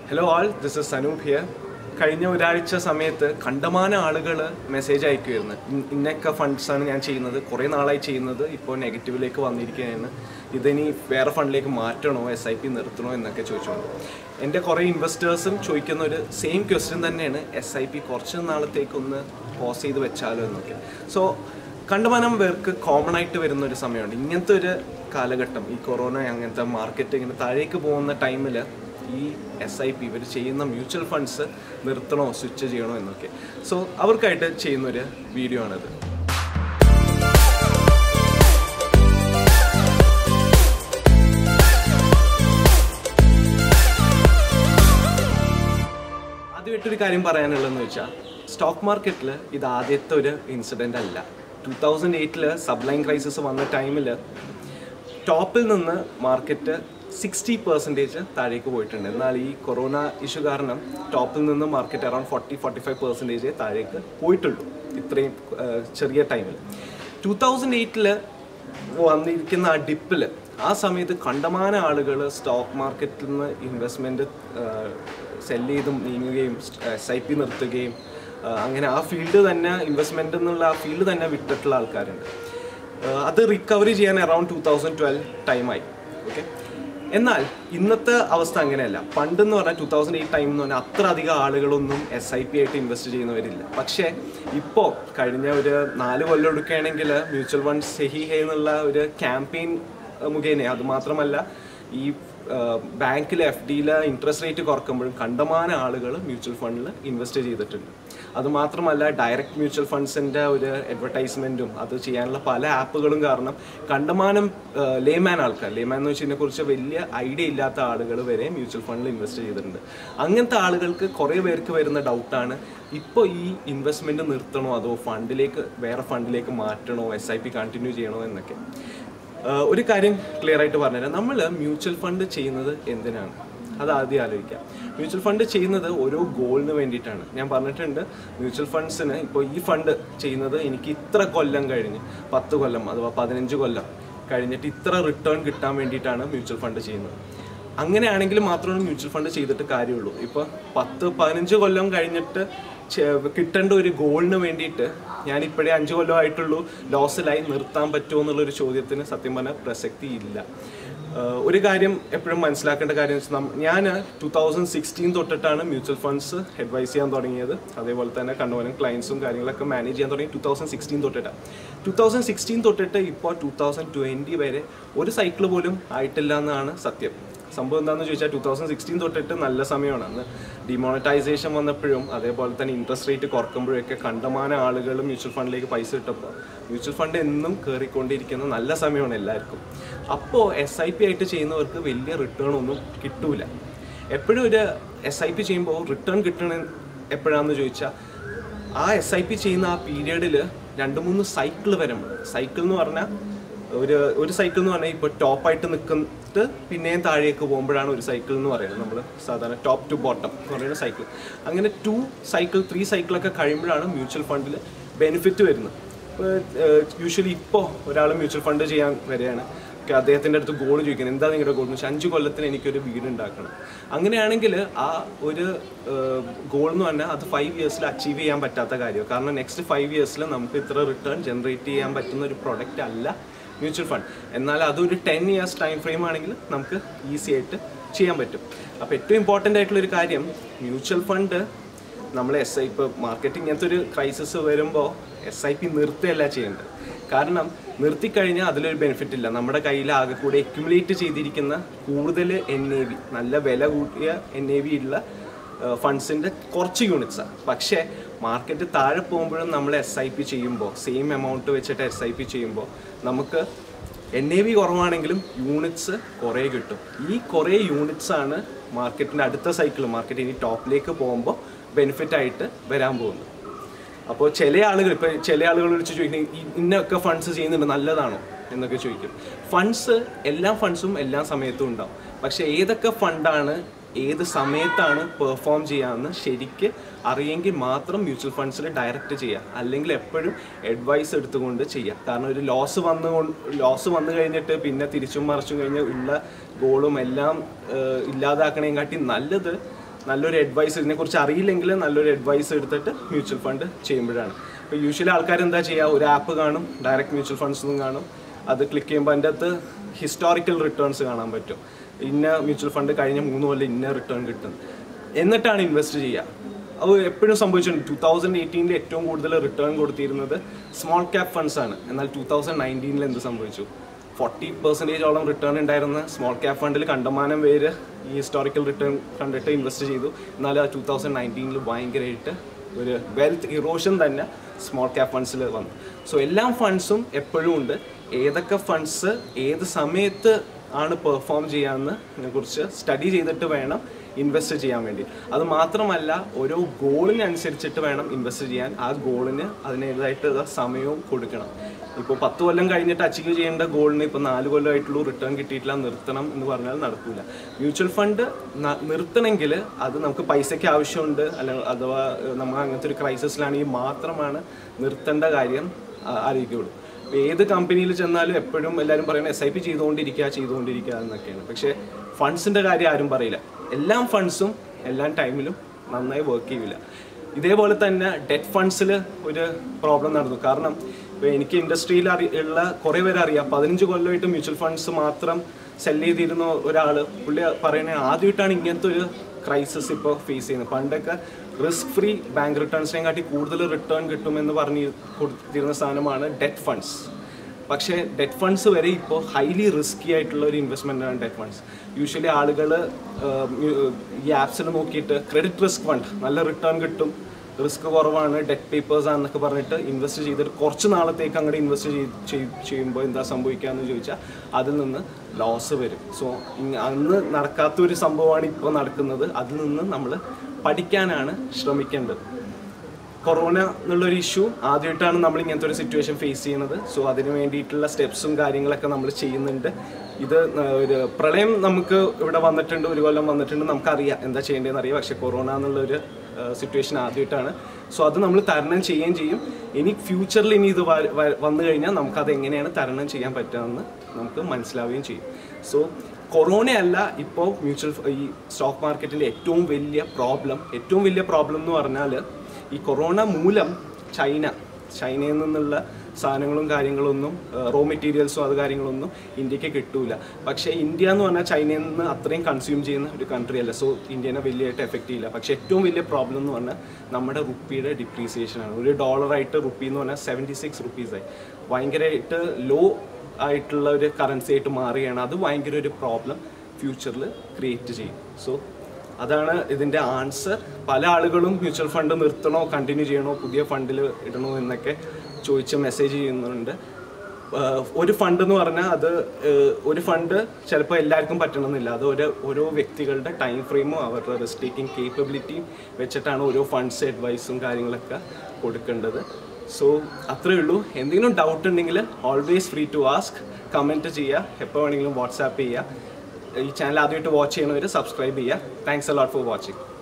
hello all this is Sanoop here കഴിഞ്ഞ ഒരാഴ്ച സമയത്ത് കണ്ടമാനം ആളുകൾ മെസ്സേജ് അയക്കുമായിരുന്നു ഇൻ- ഇന്നൊക്കെ ഫണ്ട്സാണ് ഞാൻ ചെയ്യുന്നത് കുറേ നാളായി ചെയ്യുന്നത് ഇപ്പോൾ നെഗറ്റീവിലേക്ക് വന്നിരിക്കുകയാണ് ഇതിനി വേറെ ഫണ്ടിലേക്ക് മാറ്റണോ എസ് ഐ പി നിർത്തണോ എന്നൊക്കെ ചോദിച്ചുകൊണ്ട് എൻ്റെ കുറേ ഇൻവെസ്റ്റേഴ്സും ചോദിക്കുന്ന ഒരു സെയിം ക്വസ്റ്റ്യൻ തന്നെയാണ് എസ് ഐ പി കുറച്ച് നാളത്തേക്കൊന്ന് പോസ് ചെയ്ത് വെച്ചാലോ എന്നൊക്കെ സോ കണ്ടമാനം പേർക്ക് കോമൺ ആയിട്ട് വരുന്ന ഒരു സമയമുണ്ട് ഇങ്ങനത്തെ ഒരു കാലഘട്ടം ഈ കൊറോണ അങ്ങനത്തെ മാർക്കറ്റ് ഇങ്ങനെ താഴേക്ക് പോകുന്ന ടൈമിൽ ഈ എസ് ഐ പി ഇവർ ചെയ്യുന്ന മ്യൂച്വൽ ഫണ്ട്സ് നിർത്തണോ സ്വിച്ച് ചെയ്യണോ എന്നൊക്കെ സോ അവർക്കായിട്ട് ചെയ്യുന്നൊരു വീഡിയോ ആണിത് ആദ്യമായിട്ടൊരു കാര്യം പറയാനുള്ളതെന്ന് വെച്ചാൽ സ്റ്റോക്ക് മാർക്കറ്റിൽ ഇത് ആദ്യത്തെ ഒരു ഇൻസിഡൻ്റ് അല്ല ടൂ തൗസൻഡ് എയ്റ്റിൽ സബ്ലൈൻ ക്രൈസിസ് വന്ന ടൈമിൽ ടോപ്പിൽ നിന്ന് മാർക്കറ്റ് സിക്സ്റ്റി പെർസെൻറ്റേജ് താഴേക്ക് പോയിട്ടുണ്ട് എന്നാൽ ഈ കൊറോണ ഇഷ്യൂ കാരണം ടോപ്പിൽ നിന്ന് market around forty forty five percentage താഴേക്ക് പോയിട്ടുള്ളൂ ഇത്രയും ആ, ചെറിയ ടൈമിൽ ടൂ തൗസൻഡ് എയ്റ്റിൽ വന്നിരിക്കുന്ന ആ ഡിപ്പിൽ ആ സമയത്ത് കണ്ടമാന ആളുകൾ സ്റ്റോക്ക് മാർക്കറ്റിൽ നിന്ന് ഇൻവെസ്റ്റ്മെൻറ്റ് സെല് ചെയ്തും നീങ്ങുകയും എസ് ഐ പി നിർത്തുകയും ആ, അങ്ങനെ ആ ഫീൽഡ് തന്നെ ഇൻവെസ്റ്റ്മെൻ്റ് എന്നുള്ള ആ ഫീൽഡ് തന്നെ വിട്ടിട്ടുള്ള ആൾക്കാരുണ്ട് ആ, അത് റിക്കവറി ചെയ്യാൻ അറൌണ്ട് ടൂ തൗസൻഡ് ട്വൽവ് ടൈമായി ഓക്കെ എന്നാൽ ഇന്നത്തെ അവസ്ഥ അങ്ങനെയല്ല പണ്ടെന്ന് പറഞ്ഞാൽ ടൂ തൗസൻഡ് എയ്റ്റ് ടൈം എന്ന് പറഞ്ഞാൽ അത്ര അധികം ആളുകളൊന്നും എസ് ഐ പി ആയിട്ട് ഇൻവെസ്റ്റ് ചെയ്യുന്നവരില്ല പക്ഷേ ഇപ്പോൾ കഴിഞ്ഞ ഒരു നാല് കൊല്ലം എടുക്കുകയാണെങ്കിൽ മ്യൂച്വൽ ഫണ്ട് സെഹി ഹേ എന്നുള്ള ഒരു ക്യാമ്പയിൻ മുഖേന അത് മാത്രമല്ല ഈ ബാങ്കിൽ എഫ് ഡിയിൽ ഇൻട്രസ്റ്റ് റേറ്റ് കുറക്കുമ്പോഴും കണ്ടമാന ആളുകൾ മ്യൂച്വൽ ഫണ്ടിൽ ഇൻവെസ്റ്റ് ചെയ്തിട്ടുണ്ട് അതുമാത്രമല്ല ഡയറക്റ്റ് മ്യൂച്വൽ ഫണ്ട്സിൻ്റെ ഒരു അഡ്വർടൈസ്മെൻറ്റും അത് ചെയ്യാനുള്ള പല ആപ്പുകളും കാരണം കണ്ടമാനം ലേമാൻ ആൾക്കാർ ലേമാൻ എന്ന് വെച്ചതിനെ കുറിച്ച് വലിയ ഐഡിയ ഇല്ലാത്ത ആളുകൾ വരെ മ്യൂച്വൽ ഫണ്ടിൽ ഇൻവെസ്റ്റ് ചെയ്തിട്ടുണ്ട് അങ്ങനത്തെ ആളുകൾക്ക് കുറേ പേർക്ക് വരുന്ന ഡൗട്ടാണ് ഇപ്പോൾ ഈ ഇൻവെസ്റ്റ്മെൻറ്റ് നിർത്തണോ അതോ ഫണ്ടിലേക്ക് വേറെ ഫണ്ടിലേക്ക് മാറ്റണോ എസ് ഐ പി കണ്ടിന്യൂ ചെയ്യണോ എന്നൊക്കെ ആഹ് ഒരു കാര്യം ക്ലിയർ ആയിട്ട് പറഞ്ഞുതരാം നമ്മൾ മ്യൂച്വൽ ഫണ്ട് ചെയ്യുന്നത് എന്തിനാണ് അത് ആദ്യം ആലോചിക്കാം മ്യൂച്വൽ ഫണ്ട് ചെയ്യുന്നത് ഓരോ ഗോളിന് വേണ്ടിയിട്ടാണ് ഞാൻ പറഞ്ഞിട്ടുണ്ട് മ്യൂച്വൽ ഫണ്ട്സിന് ഇപ്പോൾ ഈ ഫണ്ട് ചെയ്യുന്നത് എനിക്ക് ഇത്ര കൊല്ലം കഴിഞ്ഞ് പത്ത് കൊല്ലം അഥവാ പതിനഞ്ച് കൊല്ലം കഴിഞ്ഞിട്ട് ഇത്ര റിട്ടേൺ കിട്ടാൻ വേണ്ടിയിട്ടാണ് മ്യൂച്വൽ ഫണ്ട് ചെയ്യുന്നത് അങ്ങനെയാണെങ്കിൽ മാത്രമേ മ്യൂച്വൽ ഫണ്ട് ചെയ്തിട്ട് കാര്യമുള്ളൂ ഇപ്പോൾ പത്ത് പതിനഞ്ച് കൊല്ലം കഴിഞ്ഞിട്ട് ചെ- കിട്ടേണ്ട ഒരു ഗോളിന് വേണ്ടിയിട്ട് ഞാൻ ഇപ്പോഴേ അഞ്ച് കൊല്ലം ആയിട്ടുള്ളൂ ലോസിലായി നിർത്താൻ പറ്റുമോ എന്നുള്ളൊരു ചോദ്യത്തിന് സത്യം പറഞ്ഞാൽ പ്രസക്തി ഇല്ല ആഹ് ഒരു കാര്യം എപ്പോഴും മനസ്സിലാക്കേണ്ട കാര്യം വെച്ചാൽ ഞാൻ ടൂ തൗസൻഡ് സിക്സ്റ്റീൻ തൊട്ടിട്ടാണ് മ്യൂച്വൽ ഫണ്ട്സ് അഡ്വൈസ് ചെയ്യാൻ തുടങ്ങിയത് അതേപോലെ തന്നെ കണ്ടുപോലും ക്ലയൻസും കാര്യങ്ങളൊക്കെ മാനേജ് ചെയ്യാൻ തുടങ്ങി ടൂ തൗസൻഡ് സിക്സ്റ്റീൻ തൊട്ടിട്ടാണ് ടൂ തൗസൻഡ് സിക്സ്റ്റീൻ തൊട്ടിട്ട് ഇപ്പോൾ ടൂ തൗസൻഡ് ട്വൻറ്റി വരെ ഒരു സൈക്കിൾ പോലും ആയിട്ടില്ല എന്നാണ് സത്യം സംഭവം എന്താണെന്ന് ചോദിച്ചാൽ ടൂ തൗസൻഡ് സിക്സ്റ്റീൻ തൊട്ടിട്ട് നല്ല സമയമാണ് അന്ന് ഡിമോണിറ്റൈസേഷൻ വന്നപ്പോഴും അതേപോലെ തന്നെ ഇൻട്രസ്റ്റ് റേറ്റ് കുറക്കുമ്പോഴൊക്കെ കണ്ടമാന ആളുകൾ മ്യൂച്വൽ ഫണ്ടിലേക്ക് പൈസ ഇട്ടപ്പോൾ മ്യൂച്വൽ ഫണ്ട് എന്നും കയറിക്കൊണ്ടിരിക്കുന്ന നല്ല സമയമാണ് എല്ലാവർക്കും അപ്പോൾ എസ് ഐ പി ആയിട്ട് ചെയ്യുന്നവർക്ക് വലിയ റിട്ടേൺ ഒന്നും കിട്ടൂല എപ്പോഴും ഒരു എസ് ഐ പി ചെയ്യുമ്പോൾ റിട്ടേൺ കിട്ടണ എപ്പോഴാണെന്ന് ചോദിച്ചാൽ ആ എസ് ഐ പി ചെയ്യുന്ന ആ പീരിയഡിൽ രണ്ട് മൂന്ന് സൈക്കിൾ വരുമ്പോൾ സൈക്കിൾ എന്ന് പറഞ്ഞാൽ ഒരു ഒരു സൈക്കിൾ എന്ന് പറഞ്ഞാൽ ഇപ്പോൾ ടോപ്പായിട്ട് നിൽക്കുന്നത് പിന്നെയും താഴേക്ക് പോകുമ്പോഴാണ് ഒരു സൈക്കിൾ എന്ന് പറയുന്നത് നമ്മൾ സാധാരണ ടോപ്പ് ടു ബോട്ടം എന്ന് പറയുന്ന സൈക്കിൾ അങ്ങനെ ടു സൈക്കിൾ ത്രീ സൈക്കിളൊക്കെ കഴിയുമ്പോഴാണ് മ്യൂച്വൽ ഫണ്ടിൽ ബെനിഫിറ്റ് വരുന്നത് ഇപ്പോൾ യൂഷ്വലി ഇപ്പോൾ ഒരാൾ മ്യൂച്വൽ ഫണ്ട് ചെയ്യാൻ വരികയാണ് ഒക്കെ അദ്ദേഹത്തിൻ്റെ അടുത്ത് ഗോൾ ചോദിക്കുന്നത് എന്താ നിങ്ങളുടെ ഗോൾ എന്ന് വെച്ചാൽ അഞ്ച് കൊല്ലത്തിന് എനിക്കൊരു വീട് ഉണ്ടാക്കണം അങ്ങനെയാണെങ്കിൽ ആ ഒരു ഗോൾ എന്ന് പറഞ്ഞാൽ അത് ഫൈവ് ഇയേഴ്സിൽ അച്ചീവ് ചെയ്യാൻ പറ്റാത്ത കാര്യമാണ് കാരണം നെക്സ്റ്റ് ഫൈവ് ഇയേഴ്സിൽ നമുക്ക് ഇത്ര റിട്ടേൺ ജനറേറ്റ് ചെയ്യാൻ പറ്റുന്ന ഒരു പ്രൊഡക്റ്റ് അല്ല മ്യൂച്വൽ ഫണ്ട് എന്നാൽ അതൊരു ടെൻ ഇയേഴ്സ് ടൈം ഫ്രെയിം ആണെങ്കിൽ നമുക്ക് ഈസി ആയിട്ട് ചെയ്യാൻ പറ്റും അപ്പോൾ ഏറ്റവും ഇമ്പോർട്ടൻ്റ് ആയിട്ടുള്ള ഒരു കാര്യം മ്യൂച്വൽ ഫണ്ട് നമ്മൾ എസ് ഐ ഇപ്പോൾ മാർക്കറ്റിംഗ് ഇങ്ങനത്തെ ഒരു ക്രൈസിസ് വരുമ്പോൾ എസ് ഐ പി നിർത്തുകയല്ല ചെയ്യേണ്ടത് കാരണം നിർത്തിക്കഴിഞ്ഞാൽ അതിലൊരു ബെനിഫിറ്റ് ഇല്ല നമ്മുടെ കയ്യിൽ ആകെ കൂടെ എക്യുമുലേറ്റ് ചെയ്തിരിക്കുന്ന കൂടുതൽ എൻ എ വി നല്ല വില കൂട്ടിയ എൻ എ വി ഉള്ള ഫണ്ട്സിൻ്റെ കുറച്ച് യൂണിറ്റ്സാണ് പക്ഷേ മാർക്കറ്റ് താഴെ പോകുമ്പോഴും നമ്മൾ എസ് ഐ പി ചെയ്യുമ്പോൾ സെയിം എമൗണ്ട് വെച്ചിട്ട് എസ് ഐ പി ചെയ്യുമ്പോൾ നമുക്ക് എൻ എ വി കുറവാണെങ്കിലും യൂണിറ്റ്സ് കുറേ കിട്ടും ഈ കുറേ യൂണിറ്റ്സ് ആണ് മാർക്കറ്റിൻ്റെ അടുത്ത സൈക്കിൾ മാർക്കറ്റ് ഇനി ടോപ്പിലേക്ക് പോകുമ്പോൾ ബെനിഫിറ്റ് ആയിട്ട് വരാൻ പോകുന്നത് അപ്പോൾ ചില ആളുകൾ ഇപ്പോൾ ചില ആളുകൾ വിളിച്ച് ചോദിക്കും "ഈ ഇന്നൊക്കെ ഫണ്ട്സ് ചെയ്യുന്നുണ്ട് നല്ലതാണോ എന്നൊക്കെ ചോദിക്കും ഫണ്ട്സ് എല്ലാ ഫണ്ട്സും എല്ലാ സമയത്തും ഉണ്ടാവും പക്ഷേ ഏതൊക്കെ ഫണ്ടാണ് ഏത് സമയത്താണ് പെർഫോം ചെയ്യാമെന്ന് ശരിക്ക് അറിയെങ്കിൽ മാത്രം മ്യൂച്വൽ ഫണ്ട്സിൽ ഡയറക്റ്റ് ചെയ്യുക അല്ലെങ്കിൽ എപ്പോഴും അഡ്വൈസ് എടുത്തുകൊണ്ട് ചെയ്യുക കാരണം ഒരു ലോസ് വന്നു ലോസ് വന്നു കഴിഞ്ഞിട്ട് പിന്നെ തിരിച്ചും മറിച്ചും കഴിഞ്ഞ് ഉള്ള ഗോളും എല്ലാം ഏഹ്, ഇല്ലാതാക്കണേയും കാട്ടി നല്ലത് നല്ലൊരു അഡ്വൈസ് ഇതിനെക്കുറിച്ച് അറിയില്ലെങ്കിൽ നല്ലൊരു അഡ്വൈസ് എടുത്തിട്ട് മ്യൂച്വൽ ഫണ്ട് ചെയ്യുമ്പോഴാണ് ഇപ്പോൾ യൂഷ്വലി ആൾക്കാർ എന്താ ചെയ്യുക ഒരു ആപ്പ് കാണും ഡയറക്റ്റ് മ്യൂച്വൽ ഫണ്ട്സ് ഒന്നും കാണും അത് ക്ലിക്ക് ചെയ്യുമ്പോൾ അതിൻ്റെ അകത്ത് ഹിസ്റ്റോറിക്കൽ റിട്ടേൺസ് കാണാൻ പറ്റും ഇന്ന മ്യൂച്വൽ ഫണ്ട് കഴിഞ്ഞ മൂന്ന് കൊല്ലം ഇന്ന റിട്ടേൺ കിട്ടും എന്നിട്ടാണ് ഇൻവെസ്റ്റ് ചെയ്യുക അത് എപ്പോഴും സംഭവിച്ചിട്ടുണ്ട് ടൂ തൗസൻഡ് എയ്റ്റീനിൽ ഏറ്റവും കൂടുതൽ റിട്ടേൺ കൊടുത്തിരുന്നത് സ്മോൾ ക്യാപ് ഫണ്ട്സ് ആണ് എന്നാൽ ടൂ തൗസൻഡ് നയൻറ്റീനിൽ എന്ത് സംഭവിച്ചു ഫോർട്ടി പെർസെൻറ്റേജോളം റിട്ടേൺ ഉണ്ടായിരുന്ന സ്മോൾ ക്യാപ് ഫണ്ടിൽ കണ്ടമാനം പേര് ഈ ഹിസ്റ്റോറിക്കൽ റിട്ടേൺ കണ്ടിട്ട് ഇൻവെസ്റ്റ് ചെയ്തു എന്നാൽ ടൂ തൗസൻഡ് നയൻറ്റീനിൽ ഭയങ്കരമായിട്ട് ഒരു വെൽത്ത് ഇറോഷൻ തന്നെ സ്മോൾ ക്യാപ് ഫണ്ട്സിൽ വന്നു സോ എല്ലാ ഫണ്ട്സും എപ്പോഴും ഉണ്ട് ഏതൊക്കെ ഫണ്ട്സ് ഏത് സമയത്ത് ആണ് പെർഫോം ചെയ്യാമെന്ന് കുറിച്ച് സ്റ്റഡി ചെയ്തിട്ട് വേണം ഇൻവെസ്റ്റ് ചെയ്യാൻ വേണ്ടി അത് മാത്രമല്ല ഓരോ ഗോളിനനുസരിച്ചിട്ട് വേണം ഇൻവെസ്റ്റ് ചെയ്യാൻ ആ ഗോളിന് അതിനേതായിട്ട് സമയവും കൊടുക്കണം ഇപ്പോൾ പത്ത് കൊല്ലം കഴിഞ്ഞിട്ട് അച്ചീവ് ചെയ്യേണ്ട ഗോളിന് ഇപ്പോൾ നാല് കൊല്ലമായിട്ടുള്ളൂ റിട്ടേൺ കിട്ടിയിട്ടില്ല നിർത്തണം എന്ന് പറഞ്ഞാൽ നടക്കില്ല മ്യൂച്വൽ ഫണ്ട് നിർത്തണമെങ്കിൽ അത് നമുക്ക് പൈസയ്ക്ക് ആവശ്യമുണ്ട് അല്ല അഥവാ ഏഹ്, നമ്മൾ അങ്ങനത്തെ ഒരു ക്രൈസിസിലാണെങ്കിൽ മാത്രമാണ് നിർത്തേണ്ട കാര്യം ആ- ആലോചിക്കുകയുള്ളൂ ഇപ്പൊ ഏത് കമ്പനിയിൽ ചെന്നാലും എപ്പോഴും എല്ലാവരും പറയുന്നത് എസ് ഐ പി ചെയ്തുകൊണ്ടിരിക്കുക ചെയ്തുകൊണ്ടിരിക്കുക എന്നൊക്കെയാണ് പക്ഷേ ഫണ്ട്സിന്റെ കാര്യം ആരും പറയില്ല എല്ലാ ഫണ്ട്സും എല്ലാ ടൈമിലും നന്നായി വർക്ക് ചെയ്യില്ല ഇതേപോലെ തന്നെ ഡെറ്റ് ഫണ്ട്സിൽ ഒരു പ്രോബ്ലം നടന്നു കാരണം ഇപ്പോൾ എനിക്ക് ഇൻഡസ്ട്രിയിൽ അറി ഉള്ള കുറേ പേര് അറിയാം പതിനഞ്ച് കൊല്ലമായിട്ട് മ്യൂച്വൽ ഫണ്ട്സ് മാത്രം സെല് ചെയ്തിരുന്ന ഒരാൾ പുള്ളി പറയുന്നത് ആദ്യമായിട്ടാണ് ഇങ്ങനത്തെ ഒരു ക്രൈസിസ് ഇപ്പോൾ ഫേസ് ചെയ്യുന്നത് പണ്ടൊക്കെ റിസ്ക് ഫ്രീ ബാങ്ക് റിട്ടേൺസിനെ കാട്ടി കൂടുതൽ റിട്ടേൺ കിട്ടുമെന്ന് പറഞ്ഞ് കൊടുത്തിരുന്ന സാധനമാണ് ഡെറ്റ് ഫണ്ട്സ് പക്ഷേ ഡെറ്റ് ഫണ്ട്സ് വരെ ഇപ്പോൾ ഹൈലി റിസ്കി ആയിട്ടുള്ള ഒരു ഇൻവെസ്റ്റ്മെൻ്റ് ആണ് ഡെറ്റ് ഫണ്ട്സ് യൂഷ്വലി ആളുകൾ ഈ ആപ്സിൽ നോക്കിയിട്ട് ക്രെഡിറ്റ് റിസ്ക് ഫണ്ട് നല്ല റിട്ടേൺ കിട്ടും റിസ്ക് കുറവാണ് ഡെറ്റ് പേപ്പേഴ്സ് ആണെന്നൊക്കെ പറഞ്ഞിട്ട് ഇൻവെസ്റ്റ് ചെയ്തിട്ട് കുറച്ച് നാളത്തേക്ക് അങ്ങോട്ട് ഇൻവെസ്റ്റ് ചെയ്യുമ്പോൾ എന്താ സംഭവിക്കുക എന്ന് ചോദിച്ചാൽ അതിൽ നിന്ന് ലോസ് വരും സോ അന്ന് നടക്കാത്തൊരു സംഭവമാണ് ഇപ്പോൾ നടക്കുന്നത് അതിൽ നിന്ന് നമ്മൾ പഠിക്കാനാണ് ശ്രമിക്കേണ്ടത് കൊറോണ എന്നുള്ളൊരു ഇഷ്യൂ ആദ്യമായിട്ടാണ് നമ്മൾ ഇങ്ങനത്തെ ഒരു സിറ്റുവേഷൻ ഫേസ് ചെയ്യുന്നത് സോ അതിന് വേണ്ടിയിട്ടുള്ള സ്റ്റെപ്സും കാര്യങ്ങളൊക്കെ നമ്മൾ ചെയ്യുന്നുണ്ട് ഇത് ന- ഒരു പ്രളയം നമുക്ക് ഇവിടെ വന്നിട്ടുണ്ട് ഒരു കൊല്ലം വന്നിട്ടുണ്ട് നമുക്കറിയാം എന്താ ചെയ്യേണ്ടതെന്ന് അറിയാം പക്ഷേ കൊറോണ എന്നുള്ളൊരു സിറ്റുവേഷൻ ആദ്യമായിട്ടാണ് സോ അത് നമ്മൾ തരണം ചെയ്യുകയും ചെയ്യും ഇനി ഫ്യൂച്ചറിൽ ഇനി ഇത് വ- വ- വന്നു കഴിഞ്ഞാൽ നമുക്കത് എങ്ങനെയാണ് തരണം ചെയ്യാൻ പറ്റുകയെന്ന് നമുക്ക് മനസ്സിലാവുകയും ചെയ്യും സോ കൊറോണ അല്ല ഇപ്പോൾ മ്യൂച്വൽ ഈ സ്റ്റോക്ക് മാർക്കറ്റിൻ്റെ ഏറ്റവും വലിയ പ്രോബ്ലം ഏറ്റവും വലിയ പ്രോബ്ലം എന്ന് പറഞ്ഞാൽ ഈ കൊറോണ മൂലം ചൈന ചൈനയിൽ നിന്നുള്ള സാധനങ്ങളും കാര്യങ്ങളൊന്നും റോ മെറ്റീരിയൽസും അത് കാര്യങ്ങളൊന്നും ഇന്ത്യക്ക് കിട്ടൂല പക്ഷേ ഇന്ത്യ എന്ന് പറഞ്ഞാൽ ചൈനയിൽ നിന്ന് അത്രയും കൺസ്യൂം ചെയ്യുന്ന ഒരു കൺട്രി അല്ല സോ ഇന്ത്യനെ വലിയതായിട്ട് എഫക്റ്റ് ചെയ്യില്ല പക്ഷേ ഏറ്റവും വലിയ പ്രോബ്ലം എന്ന് പറഞ്ഞാൽ നമ്മുടെ റുപ്പിയുടെ ഡിപ്രീസിയേഷൻ ആണ് ഒരു ഡോളറായിട്ട് റുപ്പി എന്ന് പറഞ്ഞാൽ സെവൻറ്റി സിക്സ് റുപ്പീസായി ഭയങ്കരമായിട്ട് ലോ ആയിട്ടുള്ള ഒരു കറൻസി ആയിട്ട് മാറുകയാണ് അത് ഭയങ്കര ഒരു പ്രോബ്ലം ഫ്യൂച്ചറിൽ ക്രിയേറ്റ് ചെയ്യും സോ അതാണ് ഇതിൻ്റെ ആൻസർ പല ആളുകളും മ്യൂച്വൽ ഫണ്ട് നിർത്തണോ കണ്ടിന്യൂ ചെയ്യണോ പുതിയ ഫണ്ടിൽ ഇടണോ എന്നൊക്കെ ചോദിച്ച് മെസ്സേജ് ചെയ്യുന്നുണ്ട് ആഹ് ഒരു ഫണ്ട് എന്ന് പറഞ്ഞാൽ അത് ആഹ് ഒരു ഫണ്ട് ചിലപ്പോൾ എല്ലാവർക്കും പറ്റണമെന്നില്ല അത് ഒരു ഓരോ വ്യക്തികളുടെ ടൈം ഫ്രെയിമും അവരുടെ റിസ്ക് ടേക്കിംഗ് കേപ്പബിലിറ്റിയും വെച്ചിട്ടാണ് ഓരോ ഫണ്ട്സ് അഡ്വൈസും കാര്യങ്ങളൊക്കെ കൊടുക്കേണ്ടത് സോ അത്രയേ ഉള്ളൂ എന്തെങ്കിലും ഡൗട്ട് ഉണ്ടെങ്കിൽ always free to ask comment ചെയ്യുക എപ്പോൾ വേണമെങ്കിലും വാട്സാപ്പ് ചെയ്യുക ഈ ചാനൽ ആദ്യമായിട്ട് വാച്ച് ചെയ്യണവർ സബ്സ്ക്രൈബ് ചെയ്യുക താങ്ക്സ് അലോട്ട് ഫോർ വാച്ചിങ്